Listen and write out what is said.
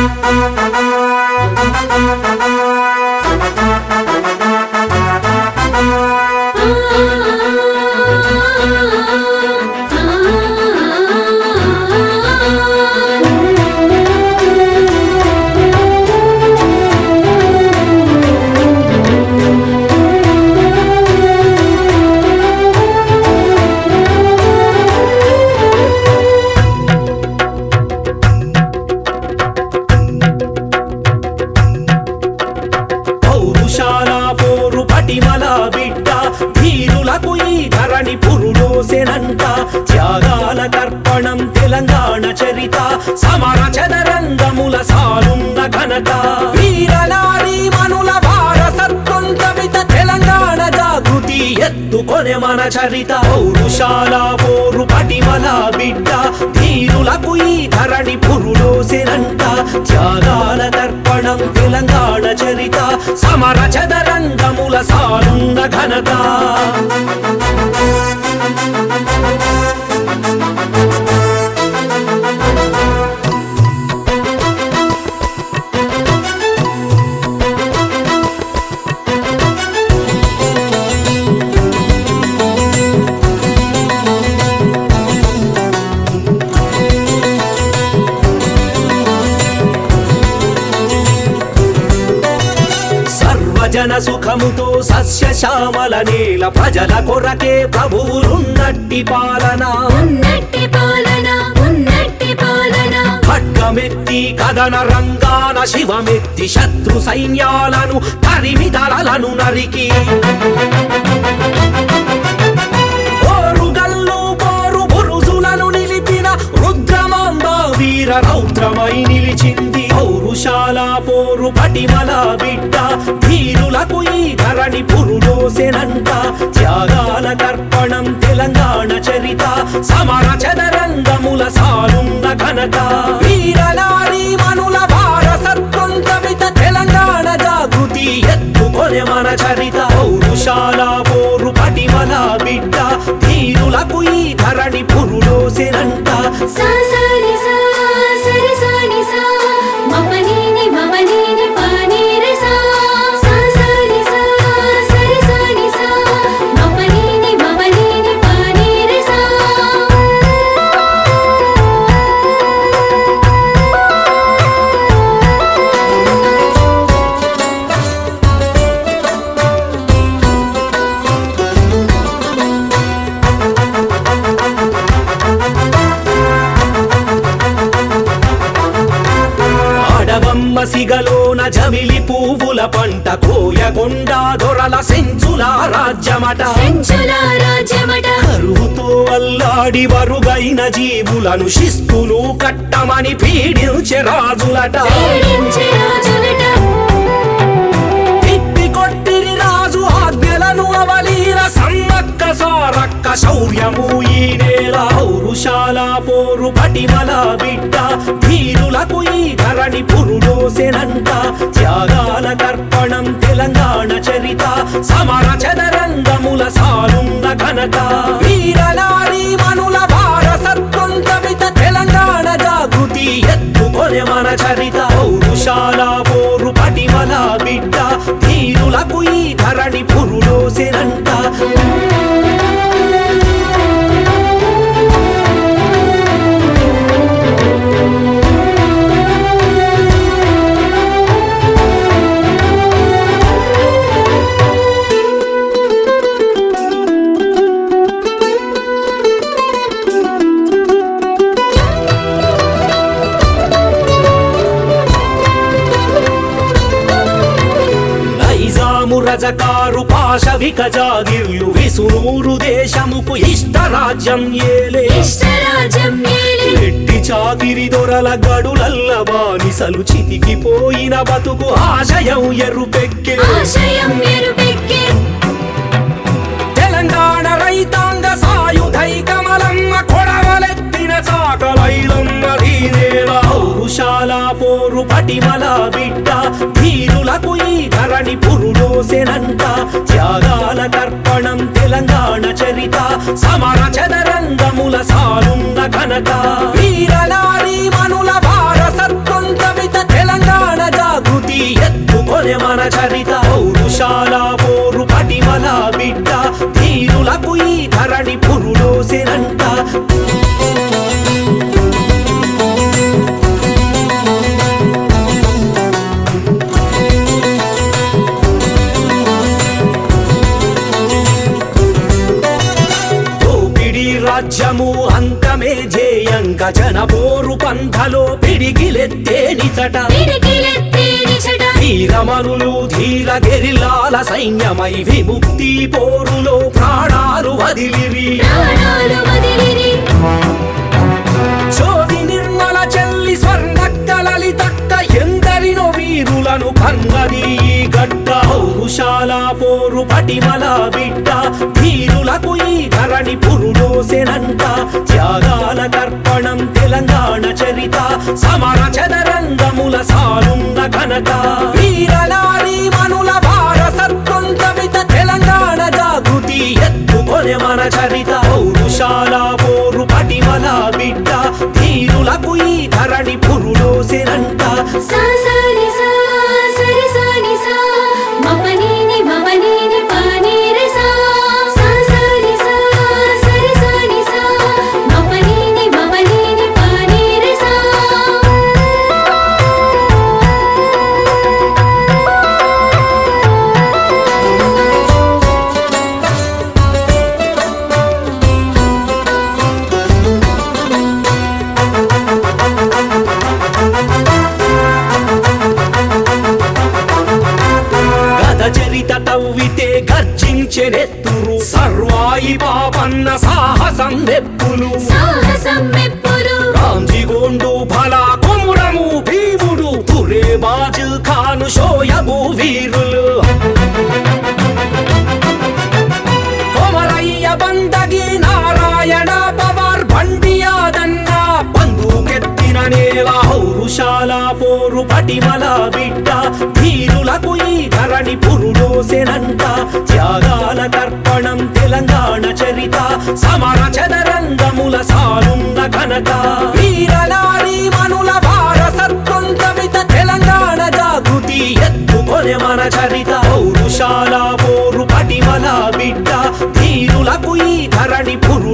పౌరుషాల పోరు పటిమల బిడ్డ ధీరులకు ఈ ధరణి పురుడోసెనంట త్యాగాల తర్పణం తెలంగాణ చరిత సమర చదరంగముల సాలున్న ఘనత వీరనారీ మనుల వారసత్వం కవిత తెలంగాణ జాగృతి ఎత్తుకొనే మన చరిత పౌరుషాల పోరు పటిమల బిడ్డ ధీరులకు ఈ ధరణి పురుడోసెనంట త్యాగాల తర్పణం తెలంగాణ చరిత సమర చదరంగముల సాలున్న ఘనత సర్వజన సుఖముతో సస్య శ్యామల నేల ప్రజల కొరకే ప్రభువులున్నట్టి పాలన ఉన్నట్టి పాలన ఉన్నట్టి పాలన ఖడ్గమెత్తి కదన రంగాన శివమెత్తి శత్రు సైన్యాలను తరిమి దళలను నరికి ఓరుగల్లు పోరు బురుజులను నిలిపిన రుద్రమాంబ వీర రౌద్రమై నిలిచింది పౌరుషాల పోరు పటిమల బిడ్డ ధీరులకు ఈ ధరణి పురుడోసెనంట త్యాగాల తర్పణం తెలంగాణ చరిత సమర చదరంగముల సాలున్న ఘనత వీరనారీ మనుల వారసత్వం కవిత తెలంగాణ జాగృతి ఎత్తుకొనే మన చరిత పౌరుషాల పోరు పటిమల బిడ్డ ధీరులకు ఈ ధరణి పురుడోసెనంట సా సాని సా సరి సాని సా మపనీని మమనీని పానీరి సా సా సాని సా సరి సాని సా మపనీని మమనీని పానీరి సా ఆడవమ్మ సిగలోన జమిలి పువ్వుల పంట కోయకొండ దొరల సెంచుల రాజ్యమట సెంచుల రాజ్యమట కరువుతో అల్లాడి వరుగైన జీవులను శిస్తులు కట్టమని పీడించే రాజులట పీడించే రాజులట తిప్పి కొట్టిరి రాజు ఆజ్ఞలను అవలీల సమ్మక్క సారక్క శౌర్యము ఈ నేల పౌరుషాల పోరు పటిమల బిడ్డ ధీరులకు ఈ ధరణి పురుడోసెనంట త్యాగాల తర్పణం తెలంగాణ చరిత సమర చదరంగముల సాలున్న ఘనత వీరనారీ మనుల వారసత్వం కవిత తెలంగాణ జాగృతి ఎత్తుకొనే మన చరిత పౌరుషాల పోరు పటిమల బిడ్డ ధీరులకు ఈ ధరణి పురుడోసెనంట నైజాము రజకారు పాశవిక జాగిర్లు విసునూరు దేశముకు ఇష్ట రాజ్యం ఏలే ఇష్టరాజ్యం ఏలి ఎట్టి చాకిరి దొరల గడులల్ల బానిసలు చితికిపోయిన బతుకు ఆశయం ఎరుపెక్కే ఆశయం ఎరుపెక్కే తెలంగాణ రైతాంగ సాయుధై కమలమ్మ కొడవలెత్తిన చాకలైలమ్మ దీనేల పౌరుషాల పోరు పటిమల బిడ్డ ధీరులకు ఈ ధరణి పురుడోసెనంట త్యాగాల తర్పణం తెలంగాణ చరిత సమర చదరంగముల సాలున్న ఘనత వీరనారీ మనుల వారసత్వం కవిత ఎత్తుకొనే మన చరిత పౌరుషాల పోరు పటిమల బిడ్డ ధీరులకు ఈ ధరణి పురుడోసెనంట దోపిడి రాజ్యము అంతమే జేయంగా జన పోరు పంథలో పిడికిలెత్తే నిచట పిడికిలెత్తే నిచట వీరమరులు ధీర గెరిలాల సైన్యమై విముక్తి పోరులో ప్రాణాలు వదిలిరి ప్రాణాలు వదిలిరి చోది నిర్మల చెల్లి స్వర్ణక్క లలితక్క ఎందరినో వీరులను కన్నది ఈ గడ్డ పౌరుషాల పోరు పటిమల బిడ్డ ధీరులకు ఈ ధరణి పురుడోసెనంట త్యాగాల తర్పణం తెలంగాణ చరిత సమర చదరంగముల సానున్న ఘనత వీరనారీ మనుల వారసత్వం కవిత తెలంగాణ జాగృతి ఎత్తుకొనే మన చరిత పౌరుషాల పోరు పటిమల బిడ్డ ధీరులకు ఈ ధరణి పురుడోసెనంట సా సా ని సా సరి సా ని సా మపనీని మమనీని పానీరి సా సా సా ని సా సరి సా ని సా మపనీని మమనీని పానీరి సా గత చరిత తవ్వితే గర్జించెనెత్తురు సర్వాయి పాపన్న సాహసం నెప్పులు సాహసం మెప్పులు రాంజిగోండు ఫల కొమురము భీముడు తురే బాజు ఖాను షోయబు వీరులు కొమరయ్య బందగి నారాయణ పవార్ బండియాదన్న బంధుకెత్తిన నేల హౌరుశాల పోరు పటిమల బిడ్డ ధీరులకు ఈ ధరణి పురుడోసెనంట త్యాగాల తర్పణం తెలంగాణ చరిత సమర చదరంగముల సానున్న ఘనత వీరనారీ మనుల వారసత్వం కవిత తెలంగాణ జాగృతి ఎత్తుకొనే మన చరిత పౌరుషాల పోరు పటిమల బిడ్డ ధీరులకు ఈ ధరణి పురు